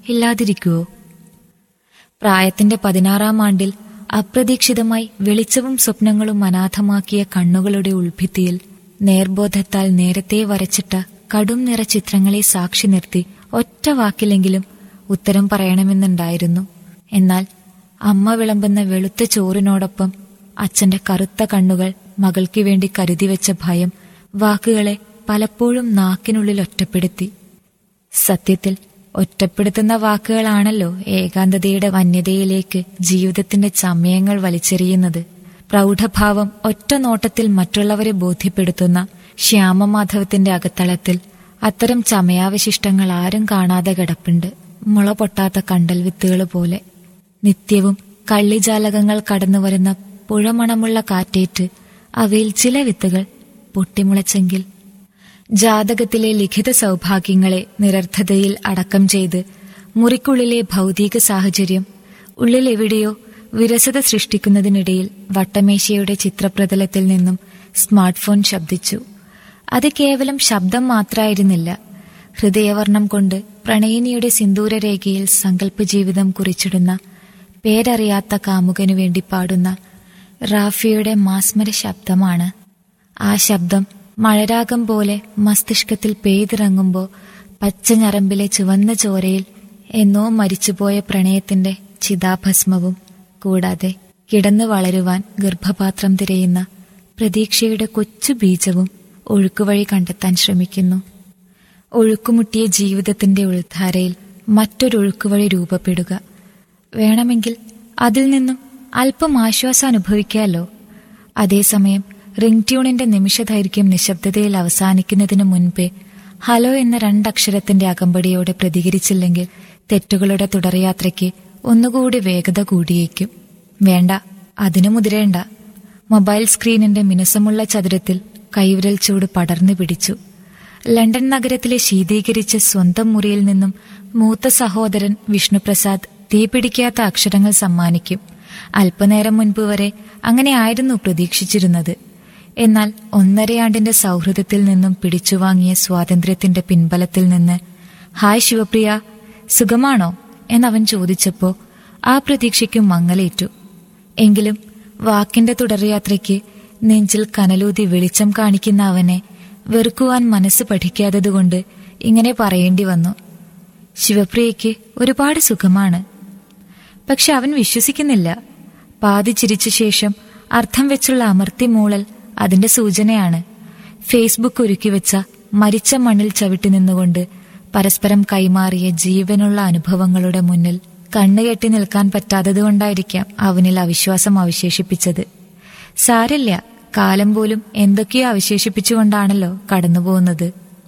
ഇല്ലാതിരിക്കുവോ പ്രായത്തിന്റെ പതിനാറാം ആണ്ടിൽ അപ്രതീക്ഷിതമായി വെളിച്ചവും സ്വപ്നങ്ങളും അനാഥമാക്കിയ കണ്ണുകളുടെ ഉൾഭിത്തിയിൽ നേർബോധത്താൽ നേരത്തെ വരച്ചിട്ട കടും നിറ ചിത്രങ്ങളെ സാക്ഷി നിർത്തി ഒറ്റ വാക്കിലെങ്കിലും ഉത്തരം പറയണമെന്നുണ്ടായിരുന്നു എന്നാൽ അമ്മ വിളമ്പുന്ന വെളുത്ത ചോറിനോടൊപ്പം അച്ഛന്റെ കറുത്ത കണ്ണുകൾ മകൾക്ക് വേണ്ടി കരുതി വെച്ച ഭയം വാക്കുകളെ പലപ്പോഴും നാക്കിനുള്ളിൽ ഒറ്റപ്പെടുത്തി സത്യത്തിൽ ഒറ്റപ്പെടുത്തുന്ന വാക്കുകളാണല്ലോ ഏകാന്തതയുടെ വന്യതയിലേക്ക് ജീവിതത്തിന്റെ ചമയങ്ങൾ വലിച്ചെറിയുന്നത് പ്രൗഢഭാവം ഒറ്റ നോട്ടത്തിൽ മറ്റുള്ളവരെ ബോധ്യപ്പെടുത്തുന്ന ശ്യാമമാധവത്തിന്റെ അകത്തളത്തിൽ അത്തരം ചമയാവശിഷ്ടങ്ങൾ ആരും കാണാതെ കിടപ്പുണ്ട് മുള പൊട്ടാത്ത കണ്ടൽ വിത്തുകൾ പോലെ നിത്യവും കള്ളിജാലകങ്ങൾ കടന്നുവരുന്ന പുഴമണമുള്ള കാറ്റേറ്റ് അവയിൽ ചില വിത്തുകൾ പൊട്ടിമുളച്ചെങ്കിൽ ജാതകത്തിലെ ലിഖിത സൗഭാഗ്യങ്ങളെ നിരർത്ഥതയിൽ അടക്കം ചെയ്ത് മുറിക്കുള്ളിലെ ഭൗതിക സാഹചര്യം ഉള്ളിലെവിടെയോ വിരസത സൃഷ്ടിക്കുന്നതിനിടയിൽ വട്ടമേശയുടെ ചിത്രപ്രതലത്തിൽ നിന്നും സ്മാർട്ട് ഫോൺ ശബ്ദിച്ചു അത് കേവലം ശബ്ദം മാത്രമായിരുന്നില്ല ഹൃദയവർണം കൊണ്ട് പ്രണയിനിയുടെ സിന്ദൂരരേഖയിൽ സങ്കല്പജീവിതം കുറിച്ചിടുന്ന പേരറിയാത്ത കാമുകനു വേണ്ടി പാടുന്ന റാഫിയുടെ മാസ്മര ശബ്ദമാണ് ആ ശബ്ദം മഴരാഗം പോലെ മസ്തിഷ്കത്തിൽ പെയ്തിറങ്ങുമ്പോൾ പച്ച ഞരമ്പിലെ ചുവന്ന ചോരയിൽ എന്നോ മരിച്ചുപോയ പ്രണയത്തിന്റെ ചിതാഭസ്മവും കൂടാതെ കിടന്നു വളരുവാൻ ഗർഭപാത്രം തിരയുന്ന പ്രതീക്ഷയുടെ കൊച്ചു ബീജവും ഒഴുക്കുവഴി കണ്ടെത്താൻ ശ്രമിക്കുന്നു ഒഴുക്കുമുട്ടിയ ജീവിതത്തിന്റെ ഉൾധാരയിൽ മറ്റൊരൊഴുക്കുവഴി രൂപപ്പെടുക വേണമെങ്കിൽ അതിൽ നിന്നും അല്പം ആശ്വാസം അനുഭവിക്കാമല്ലോ അതേസമയം റിംഗ് ട്യൂണിന്റെ നിമിഷദൈർഘ്യം നിശബ്ദതയിൽ അവസാനിക്കുന്നതിനു മുൻപേ ഹലോ എന്ന രണ്ടക്ഷരത്തിന്റെ അകമ്പടിയോടെ പ്രതികരിച്ചില്ലെങ്കിൽ തെറ്റുകളുടെ തുടർയാത്രയ്ക്ക് ഒന്നുകൂടി വേഗത കൂടിയേക്കും വേണ്ട അതിനു മുതിരേണ്ട മൊബൈൽ സ്ക്രീനിന്റെ മിനുസമുള്ള ചതുരത്തിൽ കൈവിരൽ ചൂട് പടർന്നു പിടിച്ചു ലണ്ടൻ നഗരത്തിലെ ശീതീകരിച്ച സ്വന്തം മുറിയിൽ നിന്നും മൂത്ത സഹോദരൻ വിഷ്ണുപ്രസാദ് തീപിടിക്കാത്ത അക്ഷരങ്ങൾ സമ്മാനിക്കും അല്പനേരം മുൻപ് വരെ അങ്ങനെ ആയിരുന്നു പ്രതീക്ഷിച്ചിരുന്നത് എന്നാൽ ഒന്നരയാണ്ടിന്റെ സൗഹൃദത്തിൽ നിന്നും പിടിച്ചുവാങ്ങിയ സ്വാതന്ത്ര്യത്തിന്റെ പിൻബലത്തിൽ നിന്ന് ഹായ് ശിവപ്രിയ സുഖമാണോ എന്നവൻ ചോദിച്ചപ്പോ ആ പ്രതീക്ഷയ്ക്കും മങ്ങലേറ്റു എങ്കിലും വാക്കിന്റെ തുടർയാത്രയ്ക്ക് നെഞ്ചിൽ കനലൂതി വെളിച്ചം കാണിക്കുന്ന അവനെ വെറുക്കുവാൻ മനസ്സ് പഠിക്കാത്തതുകൊണ്ട് ഇങ്ങനെ പറയേണ്ടി വന്നു ശിവപ്രിയയ്ക്ക് ഒരുപാട് സുഖമാണ് പക്ഷെ അവൻ വിശ്വസിക്കുന്നില്ല പാതി ചിരിച്ച ശേഷം അർത്ഥം വെച്ചുള്ള അമർത്തി മൂളൽ അതിന്റെ സൂചനയാണ് ഫേസ്ബുക്ക് ഒരുക്കി വെച്ച മരിച്ച മണ്ണിൽ ചവിട്ടി നിന്നുകൊണ്ട് പരസ്പരം കൈമാറിയ ജീവനുള്ള അനുഭവങ്ങളുടെ മുന്നിൽ കണ്ണുകെട്ടി നിൽക്കാൻ പറ്റാത്തതുകൊണ്ടായിരിക്കാം അവനിൽ അവിശ്വാസം അവശേഷിപ്പിച്ചത് സാരല്ല കാലം പോലും എന്തൊക്കെയോ അവശേഷിപ്പിച്ചുകൊണ്ടാണല്ലോ കടന്നുപോകുന്നത്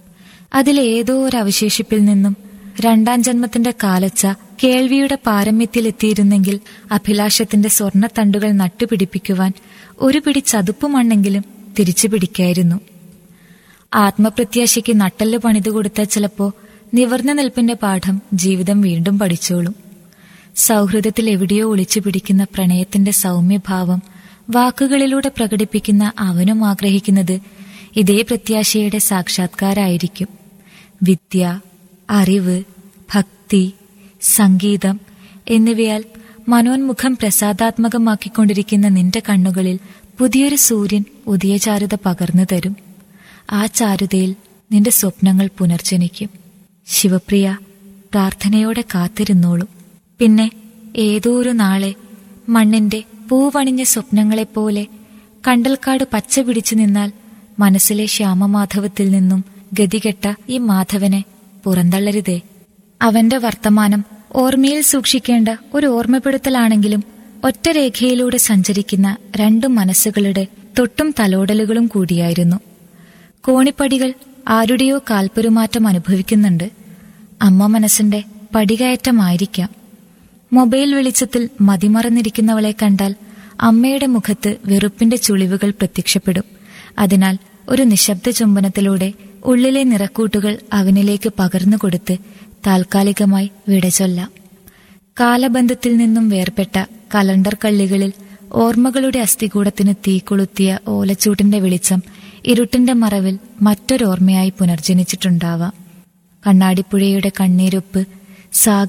അതിലേതോ ഒരു അവശേഷിപ്പിൽ നിന്നും രണ്ടാം ജന്മത്തിന്റെ കാലച്ച കേൾവിയുടെ പാരമ്യത്തിലെത്തിയിരുന്നെങ്കിൽ അഭിലാഷത്തിന്റെ സ്വർണത്തണ്ടുകൾ നട്ടുപിടിപ്പിക്കുവാൻ ഒരു പിടി ചതുപ്പ് മണ്ണെങ്കിലും തിരിച്ചു പിടിക്കായിരുന്നു ആത്മപ്രത്യാശയ്ക്ക് നട്ടല് പണിതു കൊടുത്താൽ ചിലപ്പോ നിവർന്ന നിൽപ്പിന്റെ പാഠം ജീവിതം വീണ്ടും പഠിച്ചോളും സൗഹൃദത്തിൽ എവിടെയോ ഒളിച്ചു പിടിക്കുന്ന പ്രണയത്തിന്റെ സൗമ്യഭാവം വാക്കുകളിലൂടെ പ്രകടിപ്പിക്കുന്ന അവനും ആഗ്രഹിക്കുന്നത് ഇതേ പ്രത്യാശയുടെ സാക്ഷാത്കാരായിരിക്കും വിദ്യ അറിവ് ഭക്തി സംഗീതം എന്നിവയാൽ മനോന്മുഖം പ്രസാദാത്മകമാക്കിക്കൊണ്ടിരിക്കുന്ന നിന്റെ കണ്ണുകളിൽ പുതിയൊരു സൂര്യൻ ഉദയചാരുത പകർന്നു തരും ആ ചാരുതയിൽ നിന്റെ സ്വപ്നങ്ങൾ പുനർജനിക്കും ശിവപ്രിയ പ്രാർത്ഥനയോടെ കാത്തിരുന്നോളൂ പിന്നെ ഏതോ ഒരു നാളെ മണ്ണിന്റെ പൂവണിഞ്ഞ സ്വപ്നങ്ങളെപ്പോലെ കണ്ടൽക്കാട് പച്ച പിടിച്ചു നിന്നാൽ മനസ്സിലെ ശ്യാമമാധവത്തിൽ നിന്നും ഗതികെട്ട ഈ മാധവനെ പുറന്തള്ളരുതേ അവന്റെ വർത്തമാനം ഓർമ്മയിൽ സൂക്ഷിക്കേണ്ട ഒരു ഓർമ്മപ്പെടുത്തലാണെങ്കിലും ഒറ്റ രേഖയിലൂടെ സഞ്ചരിക്കുന്ന രണ്ടു മനസ്സുകളുടെ തൊട്ടും തലോടലുകളും കൂടിയായിരുന്നു കോണിപ്പടികൾ ആരുടെയോ കാൽപ്പെരുമാറ്റം അനുഭവിക്കുന്നുണ്ട് അമ്മ മനസ്സിന്റെ പടികയറ്റമായിരിക്കാം മൊബൈൽ വെളിച്ചത്തിൽ മതിമറന്നിരിക്കുന്നവളെ കണ്ടാൽ അമ്മയുടെ മുഖത്ത് വെറുപ്പിന്റെ ചുളിവുകൾ പ്രത്യക്ഷപ്പെടും അതിനാൽ ഒരു നിശബ്ദ ചുംബനത്തിലൂടെ ഉള്ളിലെ നിറക്കൂട്ടുകൾ അവനിലേക്ക് പകർന്നു കൊടുത്ത് താൽക്കാലികമായി വിട ചൊല്ലാം കാലബന്ധത്തിൽ നിന്നും വേർപെട്ട കലണ്ടർ കള്ളികളിൽ ഓർമ്മകളുടെ അസ്ഥികൂടത്തിന് തീ കൊളുത്തിയ ഓലച്ചൂട്ടിന്റെ വെളിച്ചം ഇരുട്ടിന്റെ മറവിൽ മറ്റൊരോർമ്മയായി പുനർജനിച്ചിട്ടുണ്ടാവാം കണ്ണാടിപ്പുഴയുടെ കണ്ണീരൊപ്പ് സാഗ